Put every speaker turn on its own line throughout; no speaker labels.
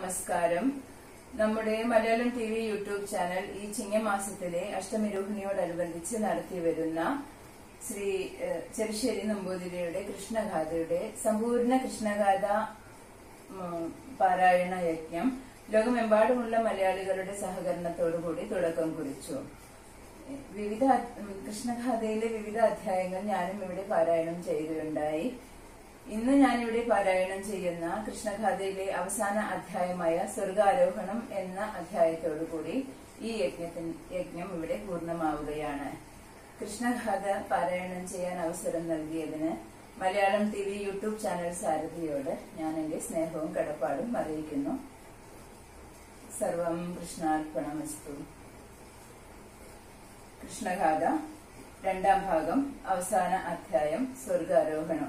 നമസ്കാരം നമ്മുടെ Malayalam T V YouTube channel ഈ ചിങ്ങമാസത്തിലെ അഷ്ടമിരോഹിണിയോടനുബന്ധിച്ച് നടത്തി വരുന്ന ശ്രീ ഏഹ്, ചെറുശ്ശേരി നമ്പൂതിരിയുടെ കൃഷ്ണഗാഥയുടെ സമ്പൂർണ്ണ കൃഷ്ണഗാഥ ഉം, പാരായണ യജ്ഞം ലോകമെമ്പാടുമുള്ള മലയാളികളുടെ സഹകരണത്തോടുകൂടി തുടക്കം കുറിച്ചു വിവിധ ഉം, കൃഷ്ണഗാഥയിലെ വിവിധ അധ്യായങ്ങൾ ഞാനും ഇവിടെ പാരായണം ചെയ്യുകയുണ്ടായി ഇന്ന് ഞാനിവിടെ പാരായണം ചെയ്യുന്ന കൃഷ്ണഗാഥയിലെ അവസാന അധ്യായമായ സ്വർഗാരോഹണം എന്ന അധ്യായത്തോടുകൂടി ഈ യജ്ഞത്തിന് യജ്ഞം ഇവിടെ പൂർണ്ണമാവുകയാണ് കൃഷ്ണഗാഥ പാരായണം ചെയ്യാൻ അവസരം നൽകിയതിന് Malayalam T V YouTube channel സാരഥിയോട് ഞാൻ എന്റെ സ്നേഹവും കടപ്പാടും അറിയിക്കുന്നു സർവം കൃഷ്ണാർപ്പണമസ്തു കൃഷ്ണഗാഥ രണ്ടാം ഭാഗം അവസാന അധ്യായം സ്വർഗാരോഹണം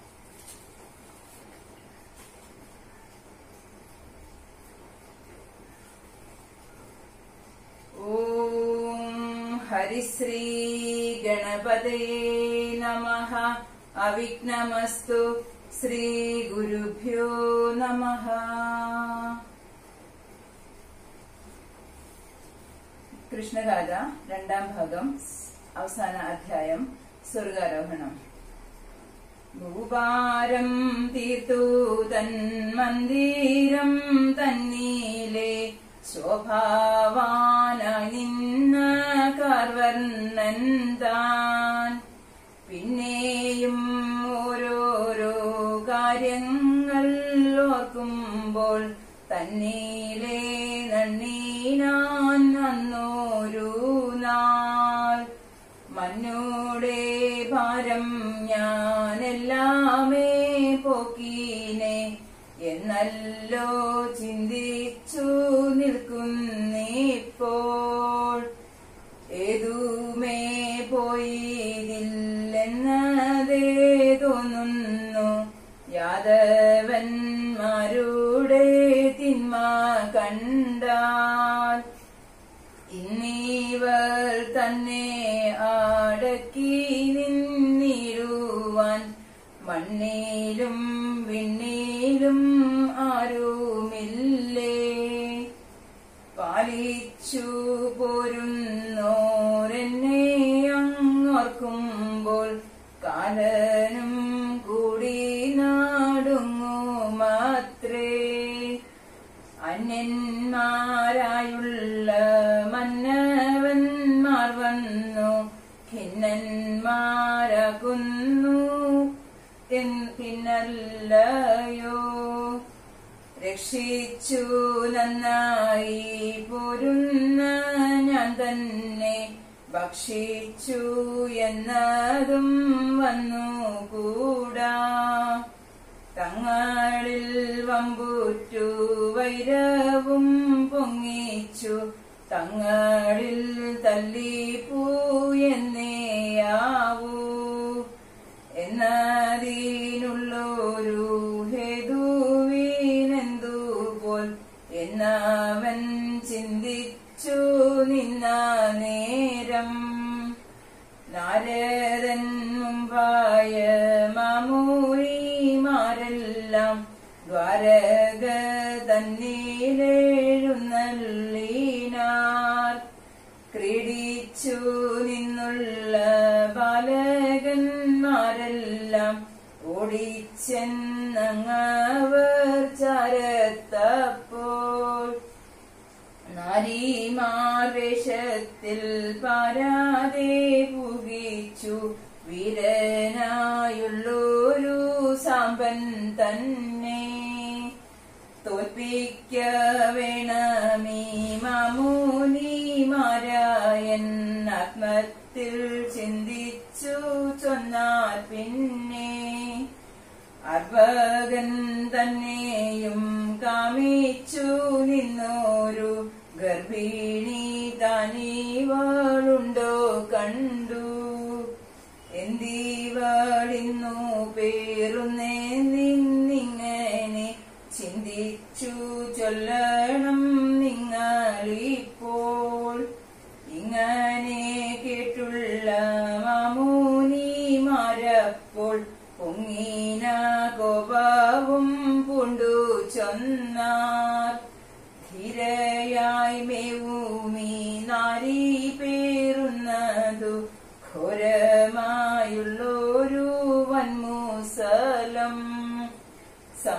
ഓം ഹരിശ്രീ ഗണപതയേ നമഃ അവിഘ്നമസ്തു ശ്രീ ഗുരുഭ്യോ നമഃ കൃഷ്ണഗാഥ രണ്ടാം ഭാഗം അവസാന അധ്യായം സ്വർഗാരോഹണം ഭൂപാരം തീർത്തു തൻ മന്ദിരം തന്നീലെ ശോഭാവാനായി നിന്ന കാർവർണ്ണൻ താൻ പിന്നെയും ഓരോരോ കാര്യങ്ങൾ ഓർക്കുമ്പോൾ തന്നീലെ നന്നീനാൻ അന്നോരു നാൾ മന്നോടെ ഭാരം ഞാനെല്ലാമേ പോക്കീനെ എന്നല്ലോ ചിന്തിച്ചു നിൽക്കുന്നീപ്പോൾ ഏതുമേ പോയതില്ലെന്നതേ തോന്നുന്നു യാദവന്മാരുടെ തിന്മ കണ്ടാൽ ഇന്നീവർ തന്നെ അടക്കി നിന്നിടുവാൻ മണ്ണിലും വിണ്ണിലും ആരുമില്ലേ പാലിച്ചു പോരുന്നോരെന്നെ അങ്ങോർക്കുമ്പോൾ കാലനും കൂടി നാടുങ്ങുമാത്രേ അന്യന്മാരായുള്ള മന്നവന്മാർ വന്നു ഖിന്നന്മാരാകുന്നു എൻ- പിന്നല്ലയോ രക്ഷിച്ചു നന്നായി പോരുന്ന ഞാൻ തന്നെ ഭക്ഷിച്ചു എന്നതും വന്നുകൂടാ തങ്ങളിൽ വമ്പുറ്റു വൈരവും പൊങ്ങിച്ചു തങ്ങളിൽ തല്ലിപ്പൂ എന്നേയാവൂ എന്നതിനുള്ളൊരു ഹേതുവിനെന്തു പോൽ എന്നവൻ ചിന്തിച്ചു നിന്ന നേരം നാരദൻ മുമ്പായ മാമൂരിമാരെല്ലാം ദ്വാരക തന്നീലെഴുന്നള്ളീനാർ ക്രീഡിച്ചു നിന്നുള്ള ബാലകന്മാരെല്ലാം ഓടിച്ചെന്നങ്ങവർ ചരത്തപ്പോൾ നാരീമാർ വേഷത്തിൽ പാരാതെ പുകിച്ചു വീരനായുള്ളൊരു സാമ്പൻ തന്നെ തോൽപ്പിക്ക വേണമീ മാമൂനിമാരായൻ ആത്മത്തിൽ ചിന്തിച്ചു ചൊന്നാൽ പിന്നെ അർഭകൻ തന്നെയും കാമിച്ചു നിന്നോരു ഗർഭിണി താനീവളുണ്ടോ കണ്ടു എന്തിവളിന്നു പേറുന്നേ നിന്നിങ്ങനെ ചിന്തിച്ചു ചൊല്ലണം നിങ്ങളിപ്പോൾ ഇങ്ങനെ കേട്ടുള്ള മാമൂനിമാരപ്പോൾ പൊങ്ങിന കോപവും പൂണ്ടു ചൊന്നാർ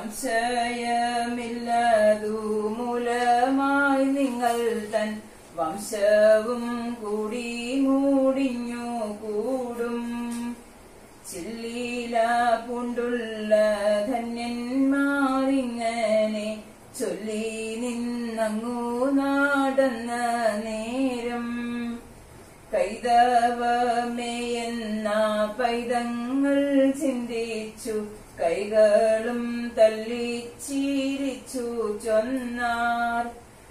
സംശയമില്ലതു മൂലമായി നിങ്ങൾ തൻ വംശവും കൂടി മൂടിഞ്ഞു കൂടും ചില്ലീല പൂണ്ടുള്ള ധന്യന്മാരിങ്ങനെ ചൊല്ലി നിന്നങ്ങു നടന്ന നേരം കൈതവമേയെന്ന പൈതങ്ങൾ ചിന്തിച്ചു കൈകളും തല്ലിച്ചിരിച്ചു ചൊന്നാർ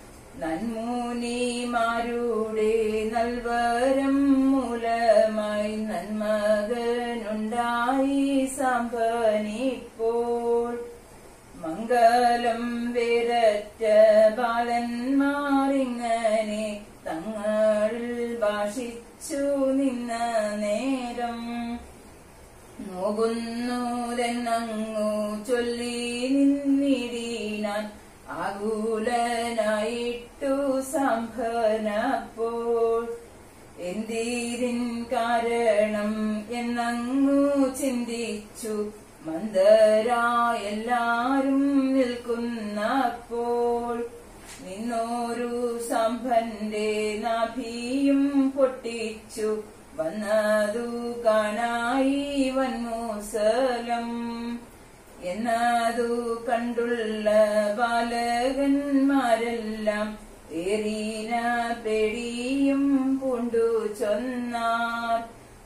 നന്മൂനിമാരുടെ നൽവരം മൂലമായി നന്മകനുണ്ടായി സംഭനിപ്പോൾ മംഗലം വേരറ്റ ബാലന്മാരിങ്ങനെ തങ്ങളിൽ ഭാഷിച്ചു നിന്ന നേരം നോകുന്നുതെന്നങ്ങു ചൊല്ലി നിന്നിടീനാൻ ആകുലനായിട്ടു സംഭനപ്പോൾ എന്തിരിൻ കാരണം എന്നങ്ങു ചിന്തിച്ചു മന്ദരായെല്ലാരും നിൽക്കുന്നപ്പോൾ നിന്നോരു സംഭന്റെ നാഭിയും പൊട്ടിച്ചു വന്നതു കാണായി വന്മൂസലം എന്നതു കണ്ടുള്ള ബാലകന്മാരെല്ലാം ഏറീന പേടിയും പൂണ്ടു ചൊന്നാർ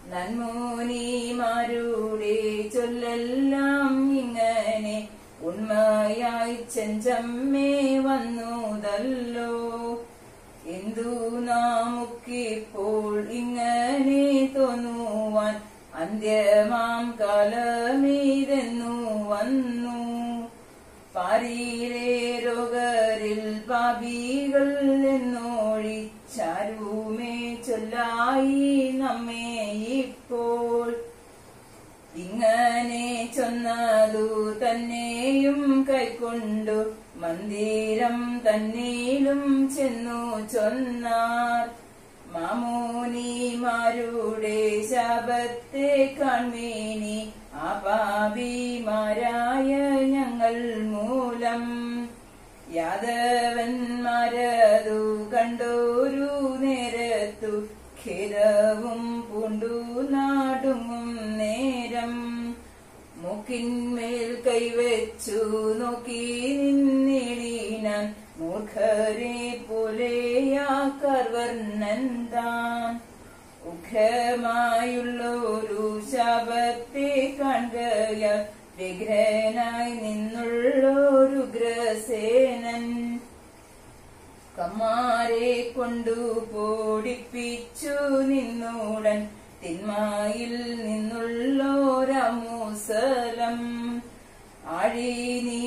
നന്മൂനിമാരുടെ ചൊല്ലെല്ലാം ഇങ്ങനെ ഉണ്മയായി ചെഞ്ചമ്മേ വന്നുതല്ലോ എന്തു നാമുക്കിപ്പോൾ ഇങ്ങനെ തോന്നുവാൻ അന്ത്യമാം കാലമീതെന്നു വന്നു പാരീരേ രോഗരിൽ പാപികൾ എന്നോഴിച്ചാരുമേ ചൊല്ലായി നമ്മെ ഇപ്പോൾ ഇങ്ങനെ ചൊന്നതു തന്നെയും കൈക്കൊണ്ടു മന്ദിരം തന്നിലും ചെന്നു ചൊന്നാർ മാമോനിമാരുടെ ശാപത്തെ കാൺമേനി ആപാപിമാരായ ഞങ്ങൾ മൂലം യാദവന്മാരതു കണ്ടോരു നേരത്തു ഖേദവും പൂണ്ടു നാടുങ്ങും നേരം മൂക്കിന്മേൽ കൈവച്ചു നോക്കി നിന്നിടീനാൻ മൂർഖരെ പോലെയാക്കർ വർണ്ണൻ താൻ ഉഖമായുള്ളൊരു ശാപത്തെ കാണുകയ വിഗ്രഹനായി നിന്നുള്ളൊരു ഗ്രസേനൻ കമ്മാരെ കൊണ്ടു പോടിപ്പിച്ചു നിന്നുടൻ തിന്മായിൽ നിന്നുള്ളോരമൂസലം ആഴി നീ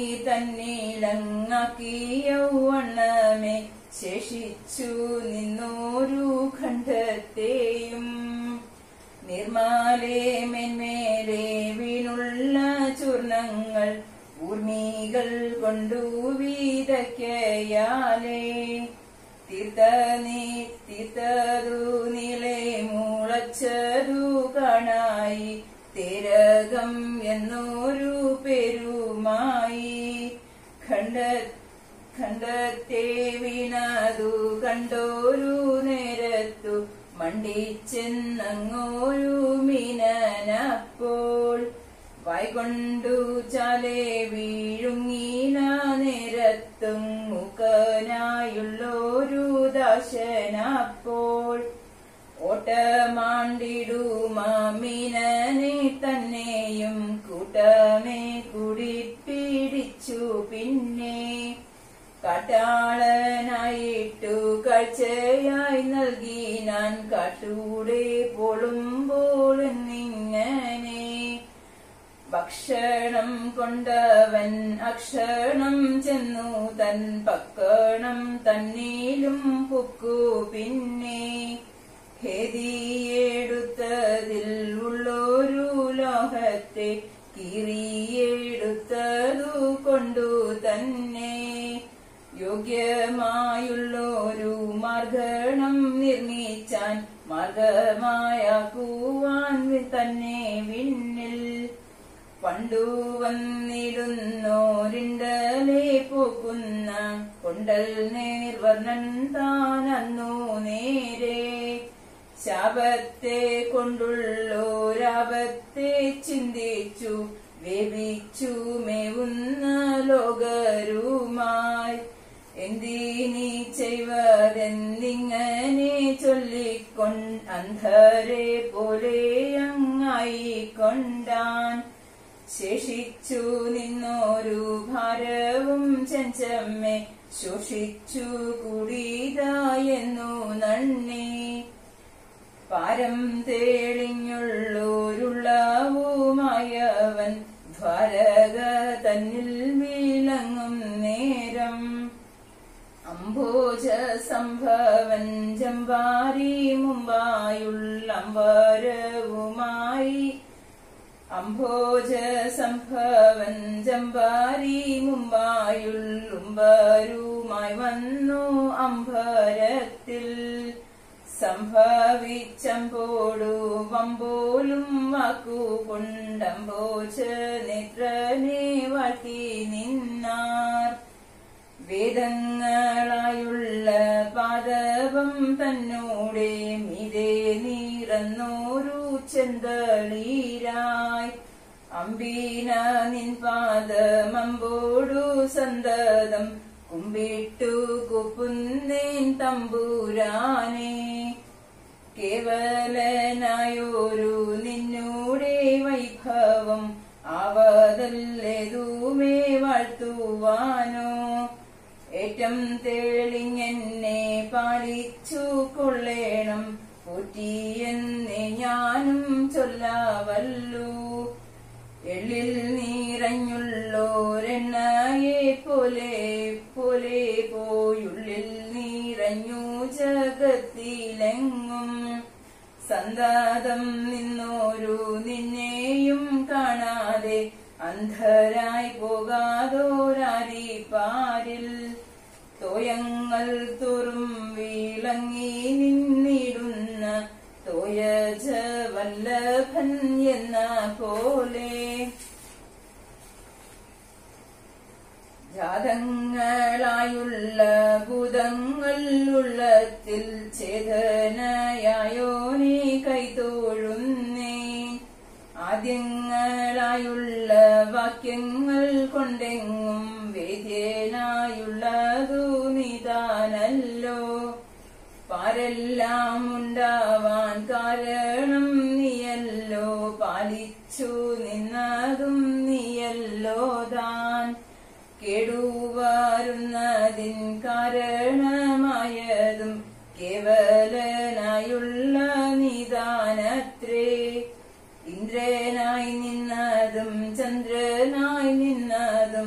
തന്നിലങ്ങാക്കിയവണ്ണമേ ശേഷിച്ചു നിന്നോരു ഖണ്ഡത്തെയും നിർമാലേ മെന്മേലെ വീണുള്ള ചൂർണങ്ങൾ ഊർമികൾ കൊണ്ടു വീതയ്ക്കയാലേ തീർത്ത നീ തീർത്തതു നീളെ മുളച്ചതു കാണായി തേരകം എന്നൊരു പേരുമായി ഖണ്ഡ ഖണ്ഡത്തെ വീണതു കണ്ടോരു നേരത്തു മണ്ടിച്ചെന്നങ്ങോരു മീനനപ്പോൾ വായ്കൊണ്ടു ചാലെ വീഴുങ്ങീന നേരത്തും മുഖനായുള്ളൊരു ദാശനപ്പോൾ ഓട്ടമാണ്ടിടുമീനനെ തന്നെയും കൂട്ടമേ കൂടി പിടിച്ചു പിന്നെ കാട്ടാളനായിട്ടു കാഴ്ചയായി നൽകി ഞാൻ കാട്ടൂടെ പോളുമ്പോൾ എന്നിങ്ങനെ ഭക്ഷണം കൊണ്ടവൻ അക്ഷണം ചെന്നു തൻ പക്കണം തന്നിലും പൊക്കു പിന്നെ ഹേതിയെടുത്തതിൽ ഉള്ളൊരു ലോഹത്തെ കീറിയെടുത്തതു കൊണ്ടു തന്നെ യോഗ്യമായുള്ളൊരു മാർഗണം നിർമ്മിച്ചാൻ മാർഗമായാക്കുവാൻ തന്നെ വിണ്ണിൽ പണ്ടു വന്നിടുന്നോരിണ്ടലെ പോക്കുന്ന കൊണ്ടൽ നേർവർണ്ണൻ താൻ അന്നു നേരെ ശാപത്തെ കൊണ്ടുള്ളോരാപത്തെ ചിന്തിച്ചു വേവിച്ചു മേവുന്ന ലോകരുമായി എന്തിനി ചെയ്വതെന്നിങ്ങനെ ചൊല്ലിക്കൊണ്ട് അന്ധരെ പോലെ അങ്ങായിക്കൊണ്ടാൻ ശേഷിച്ചു നിന്നോരു ഭാരവും ചെഞ്ചമ്മെ ശോഷിച്ചു കൂടിയതായെന്നു നന്ദി പാരം തേളിഞ്ഞുള്ളോരുള്ളവുമായവൻ ദ്വാരക തന്നിൽ വിളങ്ങും നേരം അംഭോജ സംഭവൻ ജമ്പാരി മുമ്പായുള്ള അമ്പരവുമായി അംഭോജ സംഭവൻ ജമ്പാരി മുമ്പായുള്ളുംബരുമായി വന്നു അംബരത്തിൽ സംഭവിച്ചമ്പോടു വമ്പോലും വാക്കുകൊണ്ടമ്പോച നേത്രനെ വാഴ്ത്തി നിന്നാർ വേദങ്ങളായുള്ള പാദവം തന്നോടെ മിതേ നീറന്നോരു ചെന്തളീരായി അമ്പീന നിൻ പാദമമ്പോടു സന്തതം കുമ്പിട്ടു കുപ്പുന്നേൻ തമ്പുരാനെ കേവലനായൊരു നിന്നൂടെ വൈഭവം ആവതല്ലേതുമേ വാഴ്ത്തുവാനോ ഏറ്റം തെളിഞ്ഞെന്നെ പാലിച്ചു കൊള്ളേണം പോറ്റിയെന്നെ ഞാനും ചൊല്ലാവല്ലു എള്ളിൽ നിറഞ്ഞുള്ളോരെണ്ണയെ പോലെ പോലെ പോയുള്ളിൽ നിറഞ്ഞു ജഗത്തിലെങ്ങും സന്തതം നിന്നോരു നിന്നെയും കാണാതെ അന്ധരായി പോകാതോരാരി പാരിൽ തോയങ്ങൾ തോറും വിളങ്ങി നിന്നിടുന്ന തോയജ വല്ലഭൻ എന്ന പോലെ ജാതങ്ങളായുള്ള ഭൂതങ്ങൾ ഉള്ളത്തിൽ ചേതനയായോനെ കൈത്തോഴുന്നേ ആദ്യങ്ങളായുള്ള വാക്യങ്ങൾ കൊണ്ടെങ്ങും വേദ്യനായുള്ളതു നിതാനല്ലോ പാരെല്ലാം ഉണ്ടാവാൻ കാരണം നീയല്ലോ പാലിച്ചു നിന്നതും നീയല്ലോ താൻ കേടുവാരുന്നതിൻ കാരണമായതും കേവലനായുള്ള നിദാനത്രേ ഇന്ദ്രനായി നിന്നതും ചന്ദ്രനായി നിന്നതും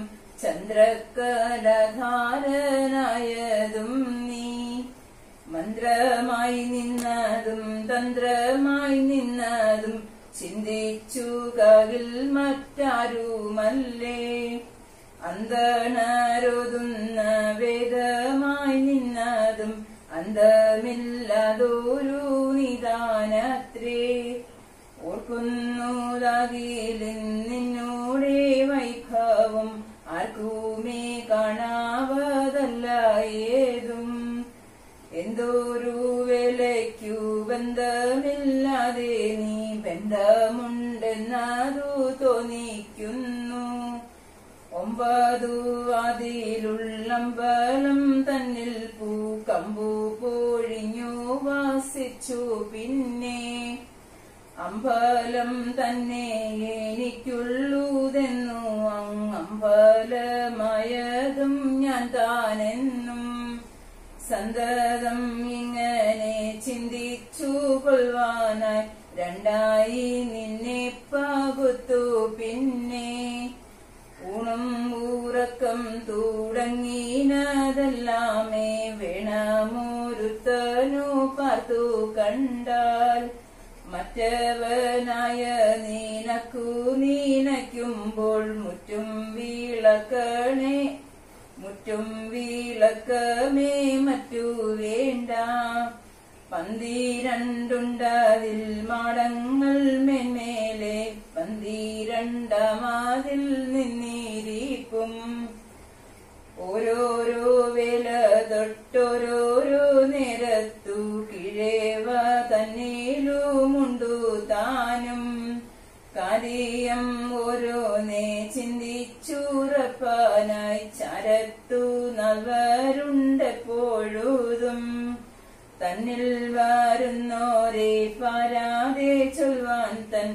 ചന്ദ്രക്കലധാരനായതും നീ മന്ത്രമായി നിന്നതും തന്ത്രമായി നിന്നതും ചിന്തിച്ചു കവിൽ മറ്റാരുമല്ലേ അന്തണരോതുന്ന വേദമായി നിന്നതും അന്തമില്ലാതൊരു നിദാനത്രേ ഓർക്കുന്നതാകിലിൻ നിന്നോടെ വൈഭവം ആർക്കുമേ കാണാവതല്ല ഏതും എന്തോരു വേലയ്ക്കു ബന്ധമില്ലാതെ നീ ബന്ധമുണ്ടെന്നതു തോന്നിക്കുന്നു ഒമ്പതു വാതിലുള്ളമ്പലം തന്നിൽ പൂക്കമ്പു പൊഴിഞ്ഞു വാസിച്ചു പിന്നെ അമ്പലം തന്നെ എനിക്കുള്ളൂതെന്നു അങ്ങമ്പലമായതും ഞാൻ താനെന്നും സന്തതം ഇങ്ങനെ ചിന്തിച്ചു കൊള്ളുവാനായി രണ്ടായി നിന്നെ പകുത്തു പിന്നെ ഊണും ഊറക്കം തുടങ്ങിനതെല്ലാമേ വേണമൊരുത്തനു പാർത്തു കണ്ടാൽ മറ്റവനായ നീനക്കു നീനയ്ക്കുമ്പോൾ മുറ്റും വീളക്കണേ മുറ്റും വീളക്കമേ മറ്റു വേണ്ട പന്തിരണ്ടുണ്ടതിൽ മാടങ്ങൾ മേന്മേലെ പന്തിരണ്ടാമാതിൽ നിന്നിരിക്കും ഓരോരോ വേല തൊട്ടോരോരോ നേരത്തു കിഴേവ തന്നിലുമുണ്ടു താനും കാര്യം ഓരോന്നെ ചിന്തിച്ചുറപ്പാനായി ചരത്തു നവരുണ്ടെപ്പോഴുതും തന്നിൽ വരുന്നോരെ പാരാതെ ചൊൽവാൻ തൻ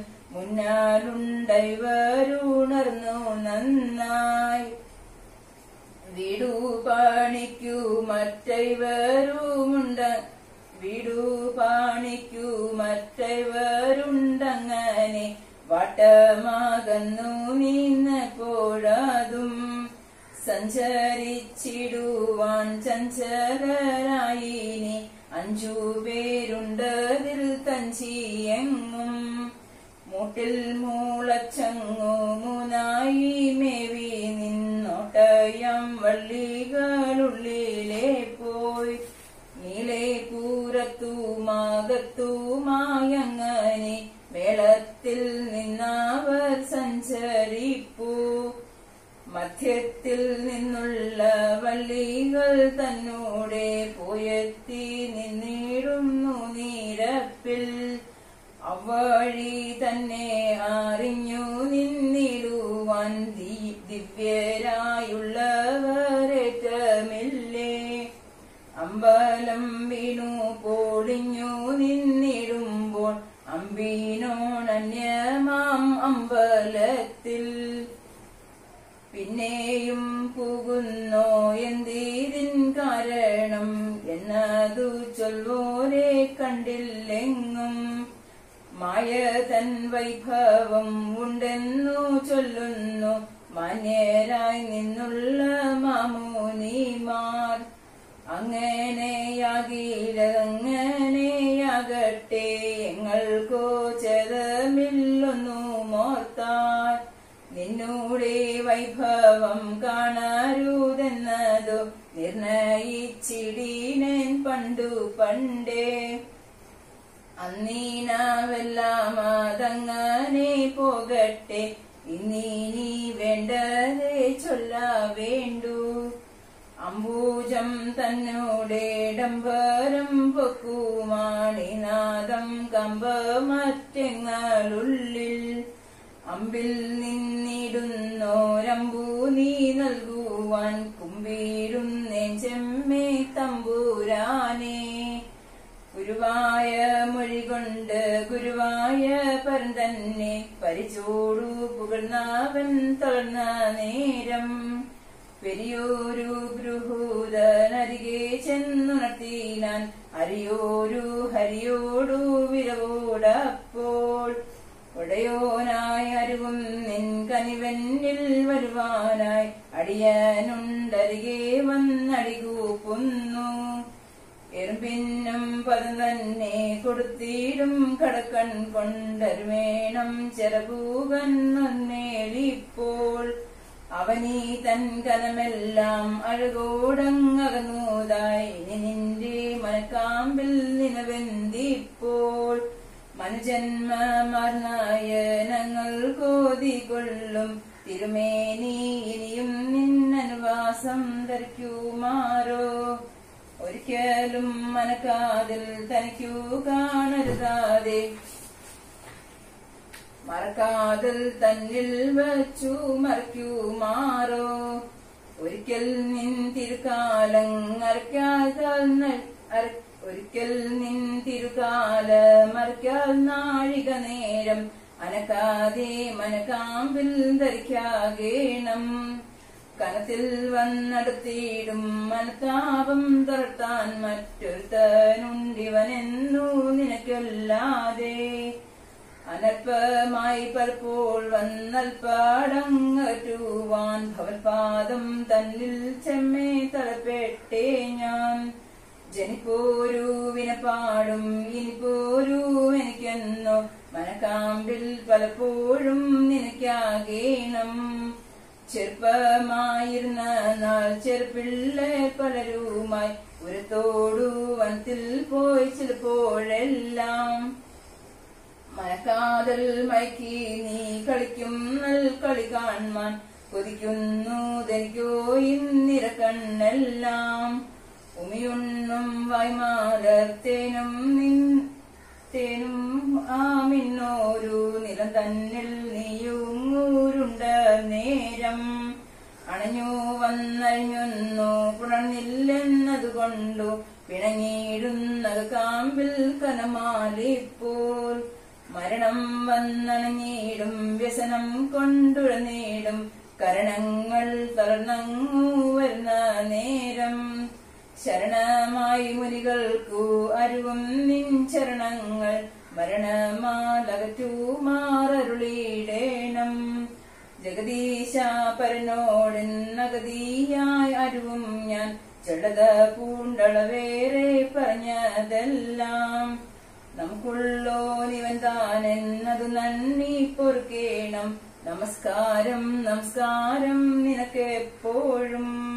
മുന്നാലുണ്ടൈവരുണർന്നു നന്നായി വീടു പണിക്കു മറ്റൈവരുമുണ്ട വീടു പണിക്കു മറ്റൈവരുണ്ടങ്ങനെ വട്ടമാകന്നു നിന്നപ്പോഴതും സഞ്ചരിച്ചിടുവാൻ ചഞ്ചലരായിനി അഞ്ചു പേരുണ്ടതിൽ തഞ്ചിയെങ്ങും മൂട്ടിൽ മൂളച്ചങ്ങു മൂന്നായി മേവി നിന്നോട്ടയം വള്ളികളുള്ളിലെ പോയി നീലെ പൂരത്തുമാകത്തുമായങ്ങനെ വേളത്തിൽ നിന്നവർ സഞ്ചരിപ്പൂ മധ്യത്തിൽ നിന്നുള്ള വള്ളികൾ തന്നൂടെ പോയെത്തി നിന്നിടുന്നു നീരപ്പിൽ അവഴി തന്നെ അറിഞ്ഞു നിന്നിടുവാൻ ദി- ദിവ്യരായുള്ളവരേറ്റമില്ലേ അമ്പലം വീണു പൊളിഞ്ഞു നിന്നിടുമ്പോൾ അമ്പിനോണന്യമാം അമ്പലത്തിൽ പിന്നെയും പോകുന്നോ എന്തിതിൻ കാരണം എന്നതു ചൊല്ലോരെ കണ്ടില്ലെങ്ങും മായ തൻ വൈഭവം ഉണ്ടെന്നു ചൊല്ലുന്നു മാന്യരായി നിന്നുള്ള മാമൂനിമാർ അങ്ങനെയാകിലങ്ങനെയാകട്ടെ എങ്ങൾക്കോ ചെതമില്ലൊന്നു മോർത്താൽ നിന്നൂടെ വൈഭവം കാണരുതെന്നതു നിർണയിച്ചിടീനൻ പണ്ടു പണ്ടേ അന്നീനാവെല്ലാം അതങ്ങനെ പോകട്ടെ ഇന്നീനി വേണ്ടതേ ചൊല്ല വേണ്ടു അംബൂജം തന്നോടെ ഡംബരം പൊക്കുമാണിനാദം കമ്പമറ്റങ്ങളുള്ളിൽ അമ്പിൽ നിന്നിടുന്നോരമ്പൂ നീ നൽകുവാൻ കുമ്പീരുന്നേ ചെമ്മേ തമ്പൂരാനേ ഗുരുവായ മൊഴി കൊണ്ട് ഗുരുവായ പരൻ തന്നെ പരിചോടു പുകഴ്ന്നവൻ തളർന്ന നേരം പെരിയോരു ഗൃഹൂതനരികെ ചെന്നുണർത്തിനാൻ അരിയോരു ഹരിയോടു വിരവോടപ്പോൾ ഉടയോനായി അറിവും നിൻ കനിവെന്നിൽ വരുവാനായി അടിയനുണ്ടരികെ വന്നടികൂപ്പുന്നു എറുമ്പിന്നും പദം തന്നെ കൊടുത്തിടും കടക്കൺ കൊണ്ടരുവേണം ചെറപൂകൻ നന്നേളിപ്പോൾ അവനീ തൻ കനമെല്ലാം അഴകോടങ്ങകന്നൂതായി ഇനി നിന്റെ മനക്കാമ്പിൽ നിലവെന്തിപ്പോൾ മനുജന്മമാർനായനങ്ങൾ കോതികൊള്ളും തിരുമേനി ഇനിയും നിന്നനുവാസം ധരിക്കുമാറോ ഒരിക്കലും മനക്കാതിൽ തനിക്കു കാണരുതാതെ മറക്കാതിൽ തന്നിൽ വച്ചു മറയ്ക്കുമാറോ ഒരിക്കൽ നിൻ തിരുക്കാലം അരക്കാൽ ഒരിക്കൽ നിൻ തിരുകാല മറയ്ക്കാൽ നാഴിക നേരം അനക്കാതെ മനക്കാമ്പിൽ ധരിക്കാകേണം കനത്തിൽ വന്നടുത്തിടും മനത്താപം തുറത്താൻ മറ്റൊരുത്തനുണ്ടിവനെന്നു നിനക്കല്ലാതെ അനൽപമായി പലപ്പോൾ വന്നൽപ്പാടങ്ങറ്റുവാൻ ഭവൽപാദം തന്നിൽ ചെമ്മേ തളപ്പെട്ടേ ഞാൻ ജനിപ്പോരു വിനപ്പാടും ഇനിപ്പോരു എനിക്കെന്നോ മനക്കാമ്പിൽ പലപ്പോഴും നിനക്കാകേണം ചെറുപ്പമായിരുന്ന നാൾ ചെറുപ്പിള്ളേ പലരുമായി ഒരു തോടു വനത്തിൽ പോയി ചിലപ്പോഴെല്ലാം മനക്കാതൽ മയക്കി നീ കളിക്കും നൽ കളി കാൺമാൻ കൊതിക്കുന്നു ധരിക്കോ ഇന്നിരക്കണ്ണെല്ലാം ഉമിയുണ്ണും വായ്മാലത്തേനും നിൻ തേനും ആ മിന്നോരു നിലം തന്നിൽ നീയുങ്ങൂരുണ്ട നേരം അണഞ്ഞു വന്നഴിഞ്ഞൊന്നു പുണർന്നില്ലെന്നതുകൊണ്ടു പിണങ്ങിയിടുന്നത് കാമ്പിൽ കനമാലിപ്പോൾ മരണം വന്നണഞ്ഞിടും വ്യസനം കൊണ്ടുഴനീടും കരണങ്ങൾ തളർന്നങ്ങു വരുന്ന നേരം ശരണമായി മുനികൾക്കു അരുവും നിൻ ചരണങ്ങൾ മരണമാലകറ്റു മാറരുളിയിടേണം ജഗദീശ പരനോടിനഗതിയായി അരുവും ഞാൻ ചെടത പൂണ്ടളവേറെ പറഞ്ഞതെല്ലാം നമുക്കുള്ളോനിവൻ താനെന്നതു നന്ദി പൊറുക്കേണം നമസ്കാരം നമസ്കാരം നിനക്കെപ്പോഴും